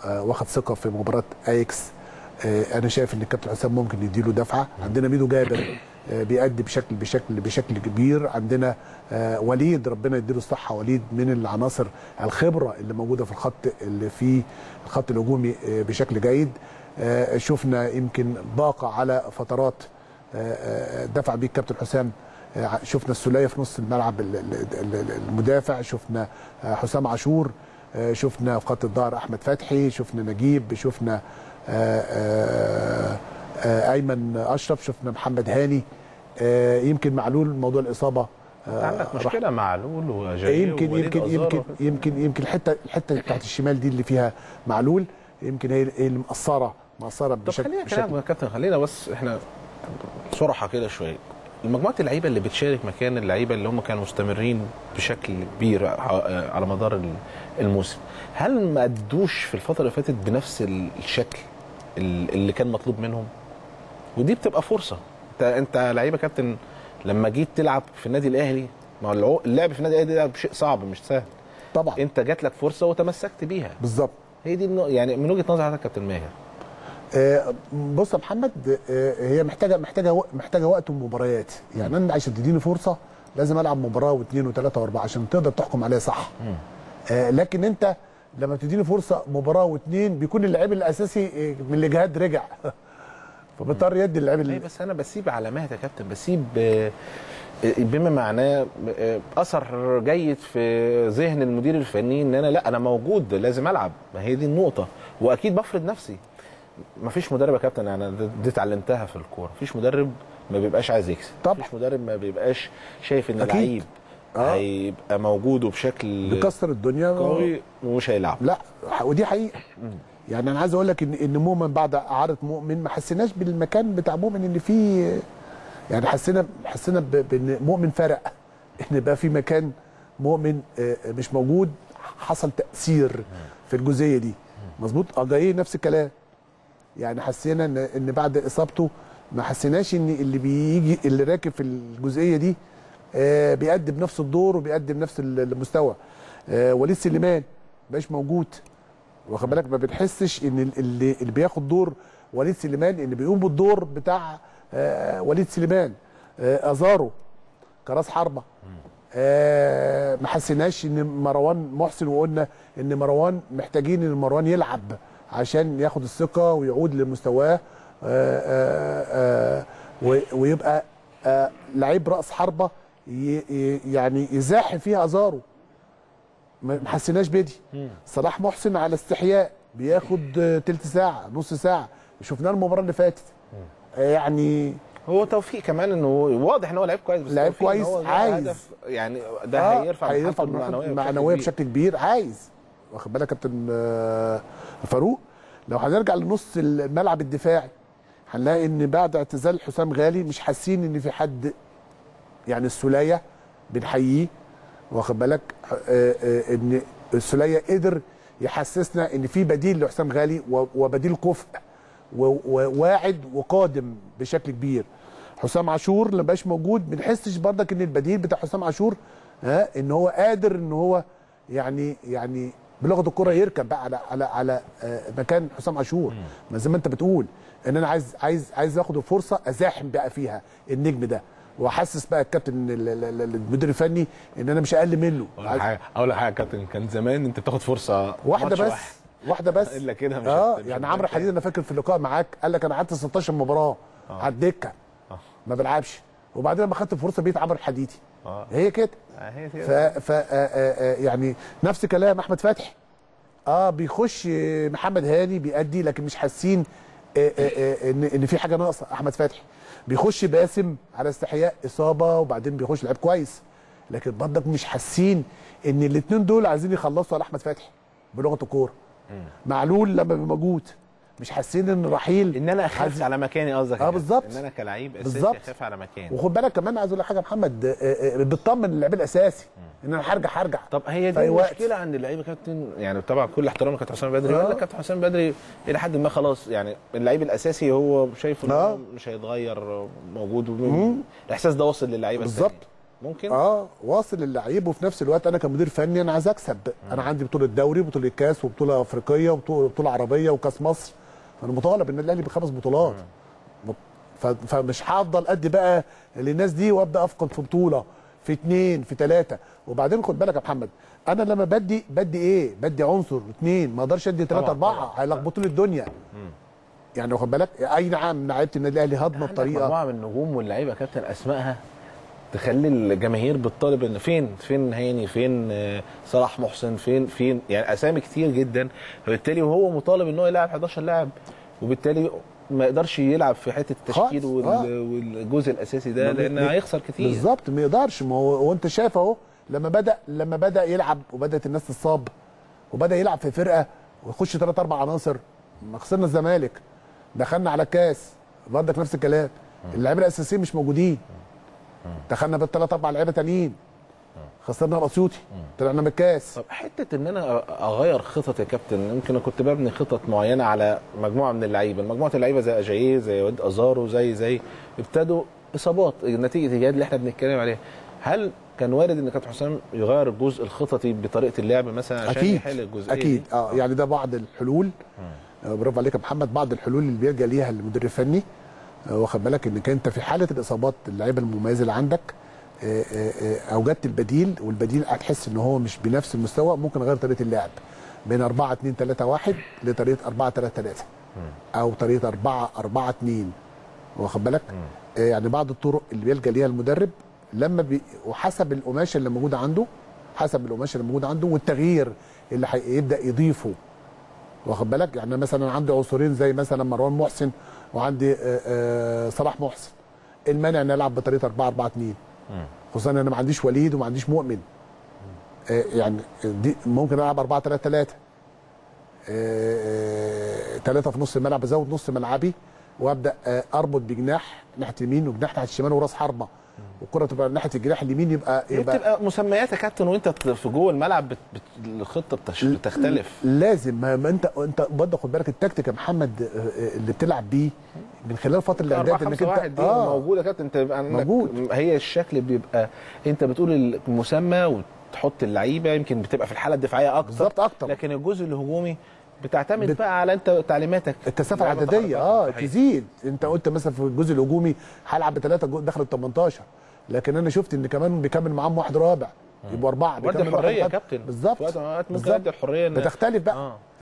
آه، واخد ثقه في مباراه ايكس آه، انا شايف ان الكابتن حسام ممكن يديله دفعه عندنا ميدو جابر آه، بيأدي بشكل بشكل بشكل كبير عندنا آه، وليد ربنا يديله الصحه وليد من العناصر الخبره اللي موجوده في الخط اللي في الخط الهجومي آه، بشكل جيد آه، شفنا يمكن باقه على فترات آه، آه، دفع بيه الكابتن حسام آه، شفنا السوليه في نص الملعب ال- ال- ال- المدافع شفنا آه، حسام عاشور آه، شفنا في خط الظهر احمد فتحي شفنا نجيب شفنا آه، آه، آه، ايمن اشرف شفنا محمد هاني آه، يمكن معلول موضوع الاصابه آه، عندك راح- مشكله مع علول وجاي يمكن ووليد يمكن أزارو. يمكن يمكن يمكن الحته الحته بتاعت الشمال دي اللي فيها معلول يمكن هي هي اللي مقصره مقصره طب بشكل خلينا بشكل كلام يا كابتن خلينا بس احنا صراحه كده شويه المجموعه اللعيبه اللي بتشارك مكان اللعيبه اللي هم كانوا مستمرين بشكل كبير ع- على مدار ال- الموسم هل ما ادوش في الفتره اللي فاتت بنفس ال- الشكل ال- اللي كان مطلوب منهم ودي بتبقى فرصه انت انت لعيبه كابتن لما جيت تلعب في النادي الاهلي ما هو العو- اللعب في النادي الاهلي ده شيء صعب مش سهل طبعا انت جات لك فرصه وتمسكت بيها بالظبط هي دي النق- يعني من وجهه نظر حضرتك كابتن ماهر آه، بص يا محمد آه، هي محتاجه محتاجه وق- محتاجه وقت ومباريات يعني انا عشان تديني فرصه لازم العب مباراه واثنين وثلاثه واربعه عشان تقدر تحكم عليها صح آه، لكن انت لما بتديني فرصه مباراه واثنين بيكون اللعيب الاساسي آه، من الاجهاد رجع فبضطر يدي اللعيب اي اللي بس انا بسيب علامات يا كابتن بسيب آه، آه، بما معناه آه، اثر جيد في ذهن المدير الفني ان انا لا انا موجود لازم العب ما هي دي النقطه واكيد بفرض نفسي ما فيش مدرب يا كابتن انا دي- دي اتعلمتها في الكوره مفيش مدرب ما بيبقاش عايز يكسب طبعا. مفيش مدرب ما بيبقاش شايف ان أكيد. اللعيب آه. هيبقى موجود وبشكل بيكسر الدنيا قوي ومش هيلعب لا ودي حقيقه يعني انا عايز اقول لك ان ان مؤمن بعد اعاره مؤمن ما حسيناش بالمكان بتاع مؤمن ان فيه يعني حسينا حسينا ب- بان مؤمن فرق ان بقى في مكان مؤمن آه، مش موجود حصل تاثير في الجزئيه دي مظبوط اه جاي نفس الكلام يعني حسينا ان ان بعد اصابته ما حسيناش ان اللي بيجي اللي راكب في الجزئيه دي آه، بيقدم نفس الدور وبيقدم نفس المستوى آه، وليد سليمان مبقاش موجود واخد بالك ما بنحسش ان ال- اللي اللي بياخد دور وليد سليمان اللي بيقوم بالدور بتاع آه، وليد سليمان آه، ازارو كراس حربه آه، ما حسيناش ان مروان محسن وقلنا ان مروان محتاجين ان مروان يلعب عشان ياخد الثقه ويعود لمستواه آه، آه، آه، و- ويبقى آه، لعيب راس حربه ي- ي- يعني يزاحم فيها ازارو ما ما حسيناش بدي صلاح محسن على استحياء بياخد آه، تلت ساعه نص ساعه شفناه المباراه اللي فاتت آه، يعني هو توفيق كمان انه واضح ان هو لعيب كويس بس لعيب توفيق إن كويس، هو ده عايز. هدف يعني ده آه، هيرفع من هيرفع حالته من المعنويه بشكل المعنويه كبير. بشكل كبير عايز واخد بالك يا كابتن آه، فاروق لو هنرجع لنص الملعب الدفاعي هنلاقي ان بعد اعتزال حسام غالي مش حاسين ان في حد يعني السوليه بنحييه واخد بالك آه، آه، ان السوليه قدر يحسسنا ان في بديل لحسام غالي و- وبديل كفء و- وواعد وقادم بشكل كبير حسام عاشور لما بقاش موجود بنحسش برضك ان البديل بتاع حسام عاشور ها ان هو قادر ان هو يعني يعني بلغه الكره يركب بقى على على على آه، مكان حسام عاشور ما زي ما انت بتقول ان انا عايز عايز عايز اخد الفرصه ازاحم بقى فيها النجم ده واحسس بقى الكابتن ال- ال- ال- المدير الفني ان انا مش اقل منه اقول لك حاجه اقول لك حاجه يا كابتن كان زمان انت بتاخد فرصه واحده ماتش بس واحد. واحده بس الا كده مش اه هت- مش يعني هتبان عمرو تاني. حديد انا فاكر في اللقاء معاك قال لك انا قعدت 16 مباراه على الدكه آه. ما بلعبش وبعدين لما خدت الفرصه بقيت عمرو الحديدي اه هي كده آه، هي ف, كده. ف آه، آه، آه، يعني نفس كلام احمد فتحي اه بيخش آه، محمد هاني بيأدي لكن مش حاسين آه، آه، آه، ان ان في حاجه ناقصه احمد فتحي بيخش باسم على استحياء اصابه وبعدين بيخش لعيب كويس لكن برضك مش حاسين ان الاثنين دول عايزين يخلصوا على احمد فتحي بلغه الكوره معلول لما بيبقى موجود مش حاسين ان رحيل ان انا اخاف عايز- على مكاني قصدك يا آه، كابتن. بالظبط. ان انا كلعيب اساسي بالظبط. اخاف على مكاني وخد بالك كمان عايز اقول لك حاجه يا محمد آه، آه، بتطمن اللعيب الاساسي ان انا هرجع هرجع طب هي في دي أي وقت. المشكله عند اللعيبه يا كابتن يعني طبعا كل احترام لكابتن حسام بدري آه. يقول لك كابتن حسام بدري الى حد ما خلاص يعني اللعيب الاساسي هو شايف انه آه. مش هيتغير موجود الاحساس ده واصل للعيبه بالظبط التانية. ممكن اه واصل اللعيب وفي نفس الوقت انا كمدير فني انا عايز اكسب انا عندي بطوله دوري وبطوله كاس وبطوله افريقيه وبطوله بطولة عربيه وكاس مصر انا مطالب النادي الاهلي بخمس بطولات مط- ف- فمش هفضل ادي بقى للناس دي وابدا افقد في بطوله في اتنين في تلاته وبعدين خد بالك يا محمد انا لما بدي بدي ايه؟ بدي عنصر اتنين ما اقدرش ادي تلاته طبعاً، اربعه طبعاً. هيلخبطوا لي الدنيا يعني واخد بالك اي نعم لعيبه النادي الاهلي هضمه عندك بطريقه مجموعه من النجوم واللعيبه يا كابتن اسمائها تخلي الجماهير بتطالب ان فين فين هاني فين آه، صلاح محسن فين فين يعني اسامي كتير جدا فبالتالي وهو مطالب ان هو يلعب 11 لاعب وبالتالي ما يقدرش يلعب في حته التشكيل خالص، وال- آه. والجزء الاساسي ده ما بي- لان بي- هيخسر كتير بالظبط ما يقدرش ما هو وانت شايف اهو لما بدا لما بدا يلعب وبدات الناس تصاب وبدا يلعب في فرقه ويخش ثلاث اربع عناصر ما خسرنا الزمالك دخلنا على الكاس برضك نفس الكلام اللعيبه الاساسيين مش موجودين دخلنا بالثلاث اربع لعيبه تانيين خسرنا الاسيوطي طلعنا من الكاس طب حته ان انا اغير خطط يا كابتن يمكن انا كنت ببني خطط معينه على مجموعه من اللعيبه مجموعه اللعيبه زي اجاييه زي واد ازارو زي زي ابتدوا اصابات نتيجه الجهاد اللي احنا بنتكلم عليها هل كان وارد ان كابتن حسام يغير الجزء الخططي بطريقه اللعب مثلا عشان اكيد يحل الجزئيه اكيد دي؟ اه يعني ده بعض الحلول آه، برافو عليك يا محمد بعض الحلول اللي بيلجا ليها المدير الفني آه، واخد بالك انك انت في حاله الاصابات اللعيبه المميزه اللي عندك آه، آه، آه، اوجدت البديل والبديل هتحس ان هو مش بنفس المستوى ممكن اغير طريقه اللعب من 4 2 3 1 لطريقه 4 3 3 او طريقه 4 4 2 واخد بالك آه، يعني بعض الطرق اللي بيلجا ليها المدرب لما بي وحسب القماشه اللي موجوده عنده حسب القماشه اللي موجوده عنده والتغيير اللي هيبدا يضيفه واخد بالك يعني مثلا عندي عنصرين زي مثلا مروان محسن وعندي آه، آه، صلاح محسن المانع ان العب بطريقه 4 4 2 خصوصا انا ما عنديش وليد وما عنديش مؤمن آه، يعني دي ممكن العب 4 3 3 ثلاثه في نص الملعب ازود نص ملعبي وابدا آه، اربط بجناح ناحيه اليمين وجناح ناحيه الشمال وراس حربه والكره تبقى ناحيه الجناح اليمين يبقى هي يبقى بتبقى مسميات يا كابتن وانت في جوه الملعب بت... بت... الخطه بتش... بتختلف لازم ما ما انت انت برضه خد بالك التكتيك يا محمد آه، آه، اللي بتلعب بيه من خلال فتره 4 الاعداد 5 انك 1 انت دي موجوده يا كابتن انت بيبقى عندك موجود. هي الشكل بيبقى انت بتقول المسمى وتحط اللعيبه يمكن بتبقى في الحاله الدفاعيه اكتر بالظبط اكتر لكن الجزء الهجومي بتعتمد بت- بقى على انت تعليماتك الكثافه اللعيبة العدديه تحركات. اه صحيح. تزيد انت قلت مثلا في الجزء الهجومي هلعب بثلاثه جو- دخل ال 18 لكن انا شفت ان كمان بيكمل معاهم واحد رابع يبقوا اربعه وقت بيكمل واحد الحريه يا رابع. كابتن بالظبط في وقت من الأوقات ممكن بالظبط. ادي الحريه إن- بتختلف بقى اه